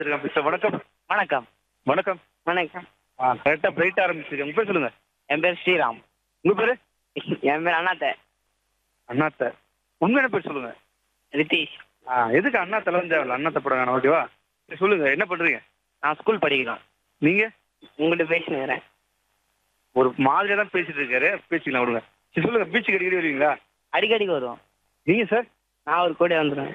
இருக்கான் சார் வணக்கம் வணக்கம் வணக்கம் வணக்கம் ஆ கரெக்டாக பிரைட் ஆரம்பிச்சிருக்கேன் உங்க பேர் சொல்லுங்க என் பேர் ஸ்ரீராம் உங்க பேரு என் பேர் அண்ணாத்த அண்ணாத்த உண்மையான பேர் சொல்லுங்க ரித்தீஷ் ஆ எதுக்கு அண்ணாத்தெல்லாம் தேவையில்ல அண்ணாத்த படம் வேணாம் ஓகேவா சரி சொல்லுங்க என்ன பண்றீங்க நான் ஸ்கூல் படிக்கிறோம் நீங்க உங்கள்கிட்ட பேசினுக்கிறேன் ஒரு மாதிரியா தான் பேசிட்டு இருக்காரு பேசிக்கலாம் விடுங்க சரி சொல்லுங்க பீச்சுக்கு அடிக்கடி வருவீங்களா அடிக்கடிக்கு வருவோம் நீங்க சார் நான் ஒரு கூட வந்துடுவேன்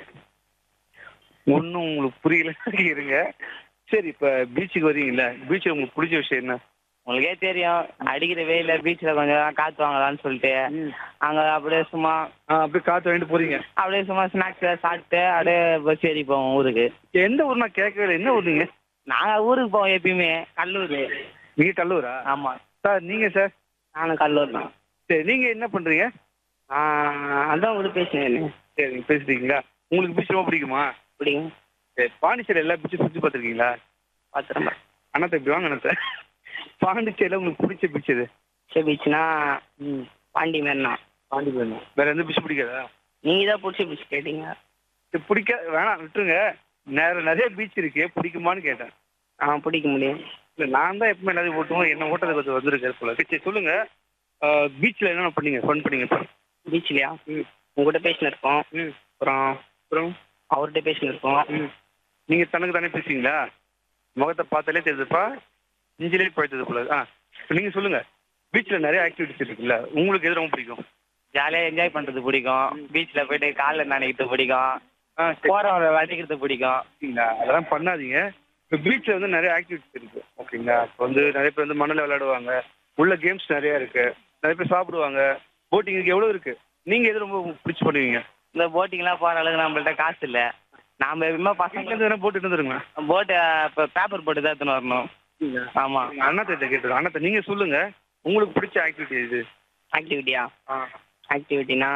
ஒன்றும் உங்களுக்கு புரியல இருங்க சரி இப்போ பீச்சுக்கு வரீங்கல்ல பீச்சில் உங்களுக்கு பிடிச்ச விஷயம் என்ன உங்களுக்கே தெரியும் அடிக்கிற வெயில பீச்சில் கொஞ்சம் நேரம் காற்று வாங்கலாம்னு சொல்லிட்டு அங்கே அப்படியே சும்மா ஆ அப்படியே காற்று வாங்கிட்டு போறீங்க அப்படியே சும்மா ஸ்நாக்ஸ் சாப்பிட்டு அப்படியே பஸ் ஏறி போவோம் ஊருக்கு எந்த ஊர் நான் கேட்கவே இல்லை என்ன ஊர் நீங்க நாங்கள் ஊருக்கு போவோம் எப்பயுமே கல்லூர் நீங்க கல்லூரா ஆமாம் சார் நீங்க சார் நானும் கல்லூர் தான் சரி நீங்க என்ன பண்றீங்க ஆ, அதான் உங்களுக்கு பேசினேன் சரி நீங்க பேசுறீங்களா உங்களுக்கு பீச் ரொம்ப பிடிக்குமா பிடிக்கும் சரி பாண்டிச்சேரி எல்லா பீச்சும் சுற்றி பார்த்துருக்கீங்களா பார்த்துருமா அண்ணாத்த இப்படி வாங்க அண்ணாத்த பாண்டிச்சேரியில் உங்களுக்கு பிடிச்ச பீச் எது சரி பீச்சுனா பாண்டி மாரிண்ணா பாண்டிச்சேரி வேற எந்த பீச் பிடிக்காதா நீங்கள் தான் பிடிச்சி பீச் கேட்டீங்க சரி, பிடிக்க வேணாம் விட்டுருங்க நேர நிறைய பீச் இருக்கு பிடிக்குமான்னு கேட்டேன் ஆ பிடிக்க முடியும் இல்லை நான் தான் எப்பவுமே எல்லாத்தையும் ஓட்டுவோம் என்ன ஓட்டத்தை கொஞ்சம் வந்திருக்காரு போல சரி சொல்லுங்க பீச்சில் என்னென்ன பண்ணீங்க ஃபன் பண்ணீங்க இப்போ பீச்லையா ம் உங்கள்கிட்ட பேசினு இருக்கோம் ம் அப்புறம் அப்புறம் அவர்கிட்ட பேசினு இருக்கோம் ம் நீங்கள் தனக்கு தானே பேசுவீங்களா முகத்தை பார்த்தாலே தெரியுதுப்பா நெஞ்சிலே பழுத்தது போல ஆ இப்போ நீங்கள் சொல்லுங்கள் பீச்சில் நிறைய ஆக்டிவிட்டிஸ் இருக்குல்ல உங்களுக்கு எது ரொம்ப பிடிக்கும் ஜாலியாக என்ஜாய் பண்ணுறது பிடிக்கும் பீச்சில் போயிட்டு காலில் நினைக்கிறது பிடிக்கும் ஆ சரி போகிறவரை வடிக்கிறது பிடிக்கும் ஓகேங்களா அதெல்லாம் பண்ணாதீங்க இப்போ பீச்சில் வந்து நிறைய ஆக்டிவிட்டிஸ் இருக்கு ஓகேங்களா இப்போ வந்து நிறைய பேர் வந்து மண்ணில் விளையாடுவாங்க உள்ள கேம்ஸ் நிறைய இருக்கு நிறைய பேர் சாப்பிடுவாங்க போட்டிங் இருக்கு எவ்வளோ இருக்கு நீங்கள் எது ரொம்ப பிடிச்சி பண்ணுவீங்க இந்த போட்டிங்லாம் போகிற அளவுக்கு நம்மள்ட்ட காசு இல்லை நாம் எப்பயுமே பசங்க வீட்டிலேருந்து வேணா போட்டு இருந்துருங்க போட்டு இப்போ பேப்பர் போட்டு தான் எடுத்துன்னு வரணும் ஆமாம் அண்ணாத்த கேட்டு அண்ணாத்த நீங்கள் சொல்லுங்க உங்களுக்கு பிடிச்ச ஆக்டிவிட்டி இது ஆக்டிவிட்டியா ஆ ஆக்டிவிட்டினா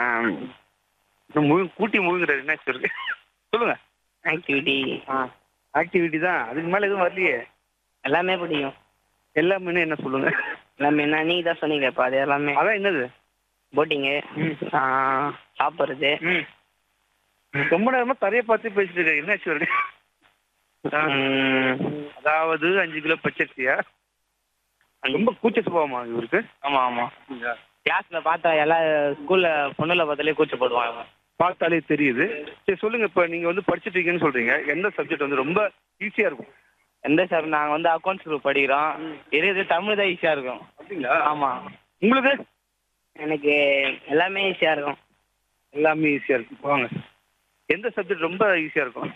முழு கூட்டி முழுங்குறது என்ன இருக்கு சொல்லுங்க ஆக்டிவிட்டி ஆக்டிவிட்டி தான் அதுக்கு மேலே எதுவும் வரலையே எல்லாமே பிடிக்கும் எல்லாமே என்ன சொல்லுங்க எல்லாமே என்ன நீங்கள் தான் சொன்னீங்க இப்போ அது எல்லாமே அதான் என்னது போட்டிங்கு ம். சாப்பிட்றது ம் ரொம்ப நேரமா தரையை பார்த்து பேசிட்டு இருக்க என்னாச்சு வருது அதாவது அஞ்சு கிலோ பச்சரிசியா ரொம்ப கூச்ச சுபாவமா இவருக்கு ஆமாம் ஆமாம் கிளாஸில் பார்த்தா எல்லா ஸ்கூலில் பொண்ணுல பார்த்தாலே கூச்சப்படுவாங்க பார்த்தாலே தெரியுது சரி சொல்லுங்க இப்போ நீங்க வந்து படிச்சுட்டு இருக்கீங்கன்னு சொல்றீங்க எந்த சப்ஜெக்ட் வந்து ரொம்ப ஈஸியா இருக்கும் எந்த சார் நாங்கள் வந்து அக்கௌண்ட்ஸ் குரூப் படிக்கிறோம் இருக்கிறது தமிழ் தான் ஈஸியாக இருக்கும் அப்படிங்களா ஆமாம் உங்களுக்கு எனக்கு எல்லாமே ஈஸியாக இருக்கும் எல்லாமே ஈஸியா இருக்கும் வாங்க எந்த சப்ஜெக்ட் ரொம்ப ஈஸியா இருக்கும்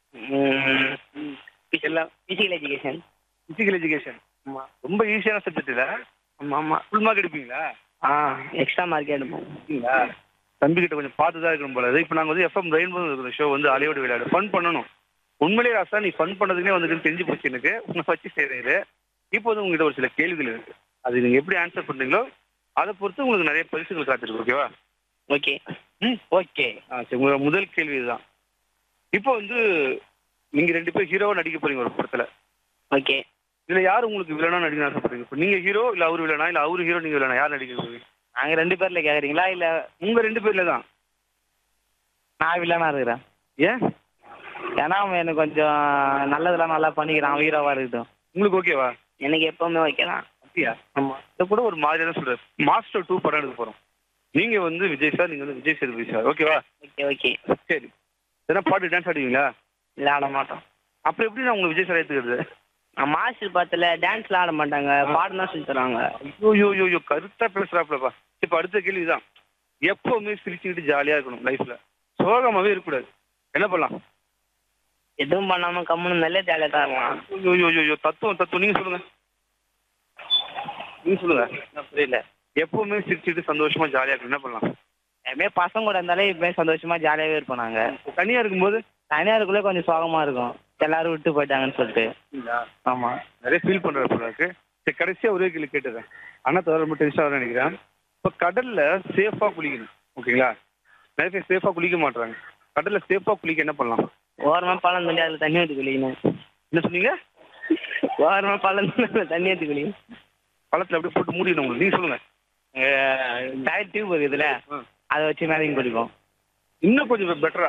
எல்லாம் ஃபிசிக்கல் எஜுகேஷன் பிசிக்கல் எஜுகேஷன் ஆமாம் ரொம்ப ஈஸியான சப்ஜெக்ட் இல்ல ஆமாம் ஆமாம் ஃபுல் மார்க் எடுப்பீங்களா ஆ எக்ஸ்ட்ரா மார்க் எடுப்போம் அப்படிங்களா தம்பி கிட்ட கொஞ்சம் பார்த்து தான் இருக்கணும் போல இப்போ நாங்கள் வந்து எஃப்எம் ரெயின்போ இருக்கிற ஷோ வந்து அலையோடு விளையாடு ஃபன் பண்ணணும் உண்மையிலேயே ராசா நீ ஃபன் பண்ணதுக்குனே வந்துட்டு தெரிஞ்சு போச்சு எனக்கு உங்களை வச்சு செய்கிறீங்க இப்போ வந்து உங்ககிட்ட ஒரு சில கேள்விகள் இருக்கு அது நீங்கள் எப்படி ஆன்சர் பண்ணுறீங்களோ அதை பொறுத்து உங்களுக்கு நிறைய பரிசுகள் காத்திருக்கு ஓகேவா ஓகே ம் ஓகே ஆ சரி உங்களோட முதல் கேள்வி இதுதான் இப்போ வந்து நீங்கள் ரெண்டு பேரும் ஹீரோவாக நடிக்க போறீங்க ஒரு படத்தில் ஓகே இதில் யார் உங்களுக்கு வில்லனா நடிக்க ஆசைப்படுறீங்க இப்போ நீங்கள் ஹீரோ இல்லை அவர் வில்லனா இல்லை அவர் ஹீரோ நீங்கள் வில்லனா யார் நடிக்க போறீங்க நாங்கள் ரெண்டு பேரில் கேட்குறீங்களா இல்லை உங்கள் ரெண்டு பேரில் தான் நான் வில்லனா இருக்கிறேன் ஏன் ஏன்னா அவன் எனக்கு கொஞ்சம் நல்லதெல்லாம் நல்லா பண்ணிக்கிறான் ஹீரோவாக இருக்கட்டும் உங்களுக்கு ஓகேவா எனக்கு எப்பவுமே ஓகே தான் அப்படியா ஆமாம் இதை கூட ஒரு மாதிரியா தான் சொல்றாரு மாஸ்டர் டூ படம் எடுக்க போறோம் நீங்க வந்து விஜய் சார் நீங்க வந்து விஜய் சேதுபதி சார் ஓகேவா ஓகே ஓகே சரி எதனா பாட்டு டான்ஸ் ஆடுவீங்களா இல்லை ஆட மாட்டோம் அப்புறம் எப்படி நான் உங்க விஜய் சார் ஏத்துக்கிறது நான் மாஸ்டர் பார்த்தல டான்ஸ்லாம் ஆட மாட்டாங்க பாடம் தான் சொல்லி தருவாங்க ஐயோ யோ யோ யோ கருத்தா பேசுறாப்லப்பா இப்ப அடுத்த கேள்விதான் எப்பவுமே சிரிச்சுக்கிட்டு ஜாலியா இருக்கணும் லைஃப்ல சோகமாவே இருக்கக்கூடாது என்ன பண்ணலாம் எதுவும் பண்ணாமல் கம்முன்னு நல்ல ஜாலியாக தான் இருக்கலாம் ஐயோ யோ யோ யோ தத்துவம் தத்துவம் நீங்க சொல்லுங்க நீங்க சொல்லுங்க புரியல எப்பவுமே சிரிச்சுட்டு சந்தோஷமா ஜாலியா இருக்கணும் என்ன பண்ணலாம் எப்பவுமே பசங்க கூட இருந்தாலே இப்போயே சந்தோஷமா ஜாலியாகவே இருப்போம் நாங்கள் தனியா இருக்கும்போது தனியாருக்குள்ளே கொஞ்சம் சோகமாக இருக்கும் எல்லாரும் விட்டு போயிட்டாங்கன்னு சொல்லிட்டு ஆமாம் நிறைய ஃபீல் பண்ற போல இருக்கு சரி கடைசியா ஒரே கேள்வி கேட்டுறேன் அண்ணா தவிர ரொம்ப டென்ஷன் நினைக்கிறேன் இப்போ கடல்ல சேஃபா குளிக்கணும் ஓகேங்களா நிறைய பேர் சேஃபா குளிக்க மாட்டாங்க கடல்ல சேஃபா குளிக்க என்ன பண்ணலாம் ஓரமாக பழம் தண்ணி அதில் தண்ணி ஊற்றி குளிக்கணும் என்ன சொன்னீங்க ஓரமாக பழம் தண்ணி அதில் தண்ணி ஊற்றி குளிக்கணும் பழத்துல அப்படியே போட்டு மூடிடணும் உங்களுக்கு நீங்க சொல்லுங்க டயர் டியூப் இருக்குதுல்ல அதை வச்சு மேலேயும் குளிப்போம் இன்னும் கொஞ்சம் பெட்டரா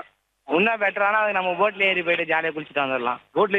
இன்னும் பெட்டரானா அதுக்கு நம்ம போட்ல ஏறி போயிட்டு ஜாலியாக குளிச்சுட்டு வந்துடலாம் போட்ல